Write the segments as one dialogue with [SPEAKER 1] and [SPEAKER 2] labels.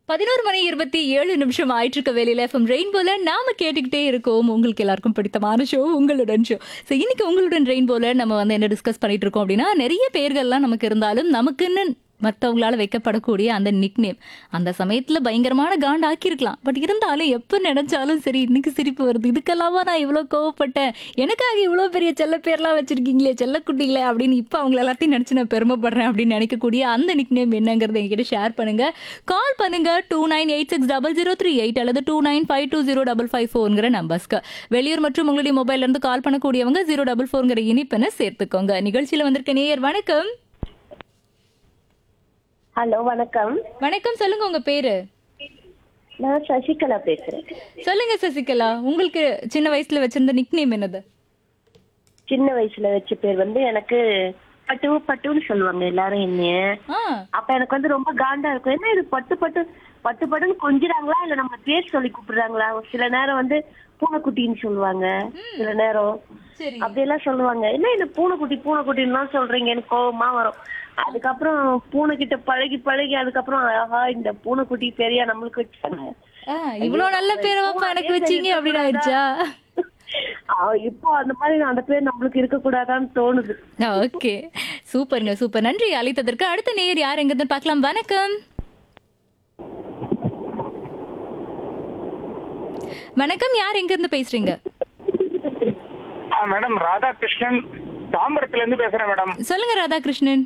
[SPEAKER 1] பதினோரு மணி இருபத்தி ஏழு நிமிஷம் ஆயிட்டு இருக்க வேலையில எஃப்எம் ரெயின்போல நாம கேட்டுக்கிட்டே இருக்கோம் உங்களுக்கு எல்லாருக்கும் பிடித்தமான ஷோ உங்களுடன் ஷோ ஸோ இன்னைக்கு உங்களுடன் ரெயின்போல நம்ம வந்து என்ன டிஸ்கஸ் பண்ணிட்டு இருக்கோம் அப்படின்னா நிறைய பேர்கள்லாம் நமக்கு இருந்தாலும் நமக்குன்னு மற்றவங்களால வைக்கப்படக்கூடிய அந்த நிக்நேம் அந்த சமயத்துல பயங்கரமான காண்ட் ஆக்கியிருக்கலாம் பட் இருந்தாலும் எப்ப நினைச்சாலும் சரி இன்னைக்கு சிரிப்பு வருது இதுக்கெல்லாமா நான் இவ்வளவு கோவப்பட்டேன் எனக்காக இவ்வளவு பெரிய செல்ல பேர்லாம் வச்சிருக்கீங்களே செல்லக்குட்டிகளே அப்படின்னு இப்போ அவங்க எல்லாத்தையும் நினைச்சு நான் பெருமைப்படுறேன் அப்படின்னு நினைக்கக்கூடிய அந்த நிக்நேம் என்னங்கிறத என்கிட்ட ஷேர் பண்ணுங்க கால் பண்ணுங்க two nine eight six double zero three eight அல்லது two nine five two zero double five ஃபோர்ங்கிற நம்பர்ஸ்க்கு வெளியூர் மற்றும் உங்களுடைய மொபைல்ல இருந்து கால் பண்ணக்கூடியவங்க ஜீரோ டபுள் ஃபோர்ங்கிற இனிப்பென சேர்த்துக்கோங்க நிகழ்ச்சியில வந்திருக்க நேயர் வணக்கம்
[SPEAKER 2] ஹலோ வணக்கம்
[SPEAKER 1] வணக்கம் சொல்லுங்க உங்க பேரு
[SPEAKER 2] நான் சசிகலா பேசுறேன்
[SPEAKER 1] சொல்லுங்க சசிகலா உங்களுக்கு சின்ன வயசுல வச்சிருந்த நிக்நேம் என்னது
[SPEAKER 2] சின்ன வயசுல வச்ச பேர் வந்து எனக்கு பட்டு பட்டுன்னு சொல்லுவாங்க எல்லாரும் என்னைய
[SPEAKER 1] ஆ
[SPEAKER 2] அப்ப எனக்கு வந்து ரொம்ப காண்டா இருக்கும் என்ன இது பட்டு பட்டு பட்டு பட்டுன்னு கொஞ்சிறாங்களா இல்ல நம்ம பேர் சொல்லி கூப்பிடுறாங்களா சில நேரம் வந்து பூனைக்குட்டின்னு சொல்லுவாங்க சில நேரம்
[SPEAKER 1] சரி
[SPEAKER 2] அப்படியெல்லாம் சொல்லுவாங்க என்ன இந்த பூனைக்குட்டி பூனைக்குட்டின்னு தான் சொல்றீங்க எனக்கு கோவமா வரும் அதுக்கப்புறம் பூனை கிட்ட பழகி பழகி அதுக்கப்புறம் ஆஹா இந்த பூனைக்குட்டி பெரியா நம்மளுக்கு வச்சாங்க
[SPEAKER 1] ஆ, இவ்வளவு நல்ல பேரவாப்பா எனக்கு வச்சீங்க அப்படின்னு ஆயிடுச்சா
[SPEAKER 2] ஆஹ் இப்போ அந்த மாதிரி அந்த பேர் நம்மளுக்கு இருக்க கூடாதான்னு தோணுது
[SPEAKER 1] ஓகே சூப்பருங்க சூப்பர் நன்றி அழைத்ததற்கு அடுத்த நேயர் யார் எங்கிருந்து பார்க்கலாம் வணக்கம் வணக்கம் யார் எங்க இருந்து பேசுறீங்க
[SPEAKER 3] ஆ, மேடம் ராதாகிருஷ்ணன் தாம்பரத்துல இருந்து பேசுறேன் மேடம்
[SPEAKER 1] சொல்லுங்க ராதாகிருஷ்ணன்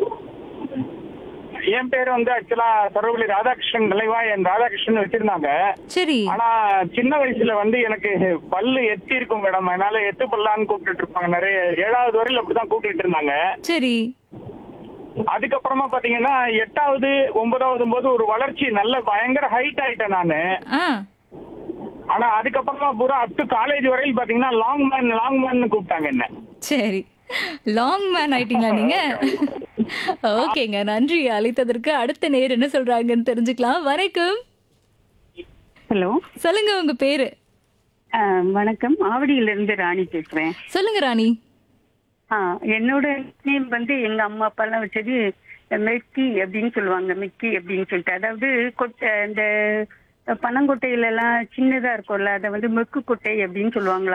[SPEAKER 3] என் பேர் வந்து ஆக்சுவலா சர்வபள்ளி ராதாகிருஷ்ணன் நிலைவா என் ராதாகிருஷ்ணன் வச்சிருந்தாங்க
[SPEAKER 1] சரி
[SPEAKER 3] ஆனா சின்ன வயசுல வந்து எனக்கு பல்லு எத்தி இருக்கும் மேடம் அதனால எத்து பல்லான்னு கூப்பிட்டுட்டு இருப்பாங்க நிறைய ஏழாவது வரையில அப்படிதான் கூப்பிட்டுட்டு இருந்தாங்க
[SPEAKER 1] சரி
[SPEAKER 3] அதுக்கப்புறமா பாத்தீங்கன்னா எட்டாவது ஒன்பதாவது போது ஒரு வளர்ச்சி நல்ல பயங்கர ஹைட் ஆயிட்டேன் நானு
[SPEAKER 1] ஆ
[SPEAKER 3] ஆனா அதுக்கப்புறமா பூரா அப் டு காலேஜ் வரையில் பாத்தீங்கன்னா லாங் மேன் லாங் மேன் கூப்பிட்டாங்க என்ன
[SPEAKER 1] சரி லாங் மேன் ஆயிட்டீங்களா நீங்க ஓகேங்க நன்றி அழைத்ததற்கு அடுத்த நேர் என்ன சொல்றாங்கன்னு தெரிஞ்சுக்கலாம் வணக்கம்
[SPEAKER 4] ஹலோ
[SPEAKER 1] சொல்லுங்க உங்க பேரு
[SPEAKER 4] ஆ, வணக்கம் ஆவடியில இருந்து ராணி பேசுறேன்
[SPEAKER 1] சொல்லுங்க ராணி
[SPEAKER 4] ஆ, என்னோட நேம் வந்து எங்க அம்மா அப்பா எல்லாம் வச்சது மெக்கி அப்படின்னு சொல்லுவாங்க மிக்கி அப்படின்னு சொல்லிட்டு அதாவது கொட்டை இந்த பனங்கொட்டையில எல்லாம் சின்னதா இருக்கும்ல அதை வந்து மெக்கு கொட்டை அப்படின்னு சொல்லுவாங்களா